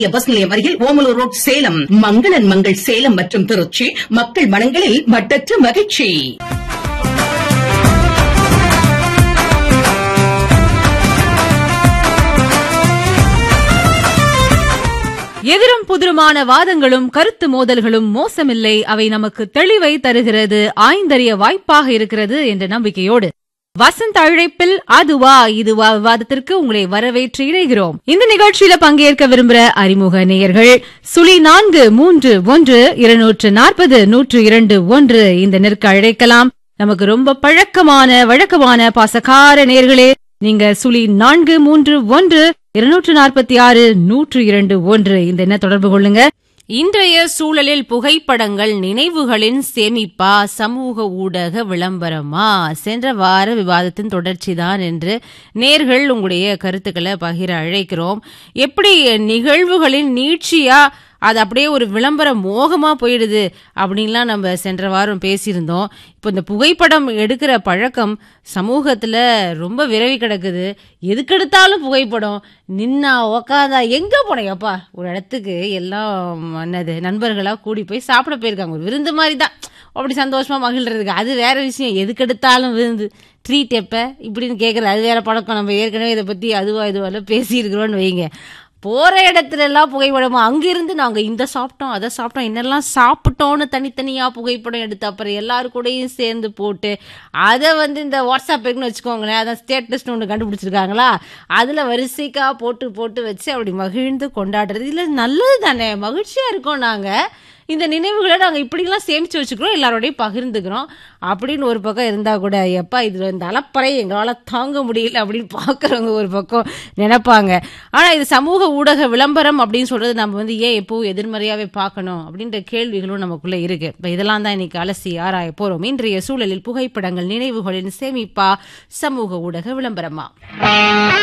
bus நிலையம் அருகில் Omalur road Salem மங்களன் மங்கள் சேலம் மற்றும் திருச்சி மக்கள் மனங்களில் மட்டற்ற மகிழ்ச்சி எதிரும் புதிருமான வாதங்களும் கருத்து மோதல்களும் மோசமில்லை அவை நமக்கு தெளிவை தருகிறது ஆய்ந்தறிய வாய்ப்பாக இருக்கிறது என்ற நம்பிக்கையோடு வசந்த் அழைப்பில் அதுவா இதுவா விவாதத்திற்கு உங்களை வரவேற்று இணைகிறோம் இந்த நிகழ்ச்சியில பங்கேற்க விரும்புற அறிமுக நேயர்கள் சுழி நான்கு மூன்று ஒன்று இருநூற்று நாற்பது நூற்று இரண்டு ஒன்று இந்த நெருக்க அழைக்கலாம் நமக்கு ரொம்ப பழக்கமான வழக்கமான பாசக்கார நேர்களே நீங்க சுழி நான்கு மூன்று ஒன்று இருநூற்று நாற்பத்தி ஆறு நூற்று இரண்டு ஒன்று இந்த என்ன தொடர்பு கொள்ளுங்க இன்றைய சூழலில் புகைப்படங்கள் நினைவுகளின் சேமிப்பா சமூக ஊடக விளம்பரமா சென்ற வார விவாதத்தின் தொடர்ச்சிதான் என்று நேர்கள் உங்களுடைய கருத்துக்களை பகிர அழைக்கிறோம் எப்படி நிகழ்வுகளின் நீட்சியா அது அப்படியே ஒரு விளம்பர மோகமா போயிடுது அப்படின்லாம் நம்ம சென்ற வாரம் பேசியிருந்தோம் இப்போ இந்த புகைப்படம் எடுக்கிற பழக்கம் சமூகத்துல ரொம்ப விரவி கிடக்குது எதுக்கெடுத்தாலும் புகைப்படம் நின்னா உக்காந்தா எங்க போனையப்பா ஒரு இடத்துக்கு எல்லாம் என்னது நண்பர்களா கூடி போய் சாப்பிட போயிருக்காங்க ஒரு விருந்து மாதிரி தான் அப்படி சந்தோஷமா மகிழ்றதுக்கு அது வேற விஷயம் எதுக்கெடுத்தாலும் விருந்து ட்ரீட் எப்ப இப்படின்னு கேட்குறது அது வேற பழக்கம் நம்ம ஏற்கனவே இதை பத்தி அதுவா இதுவால பேசியிருக்கிறோன்னு வைங்க போற இடத்துல எல்லாம் புகைப்படமா அங்கிருந்து நாங்க இந்த சாப்பிட்டோம் அதை சாப்பிட்டோம் என்னெல்லாம் சாப்பிட்டோம்னு தனித்தனியா புகைப்படம் எடுத்து அப்புறம் எல்லாரு கூடயும் சேர்ந்து போட்டு அதை வந்து இந்த வாட்ஸ்அப்புன்னு வச்சுக்கோங்களேன் அதான் ஸ்டேட்டஸ்னு ஒன்று கண்டுபிடிச்சிருக்காங்களா அதுல வரிசைக்கா போட்டு போட்டு வச்சு அப்படி மகிழ்ந்து கொண்டாடுறது இல்ல நல்லது தானே மகிழ்ச்சியா இருக்கோம் நாங்க இந்த நினைவுகளை நாங்கள் இப்படிலாம் சேமித்து வச்சுக்கிறோம் எல்லாரோடையும் பகிர்ந்துக்கிறோம் அப்படின்னு ஒரு பக்கம் இருந்தால் கூட எப்பா இதில் இந்த அலப்பறை எங்களால் தாங்க முடியல அப்படின்னு பார்க்குறவங்க ஒரு பக்கம் நினைப்பாங்க ஆனால் இது சமூக ஊடக விளம்பரம் அப்படின்னு சொல்கிறது நம்ம வந்து ஏன் எப்போவும் எதிர்மறையாகவே பார்க்கணும் அப்படின்ற கேள்விகளும் நமக்குள்ளே இருக்குது இப்போ இதெல்லாம் தான் இன்னைக்கு அலசி ஆராய போகிறோம் இன்றைய சூழலில் புகைப்படங்கள் நினைவுகளின் சேமிப்பா சமூக ஊடக விளம்பரமா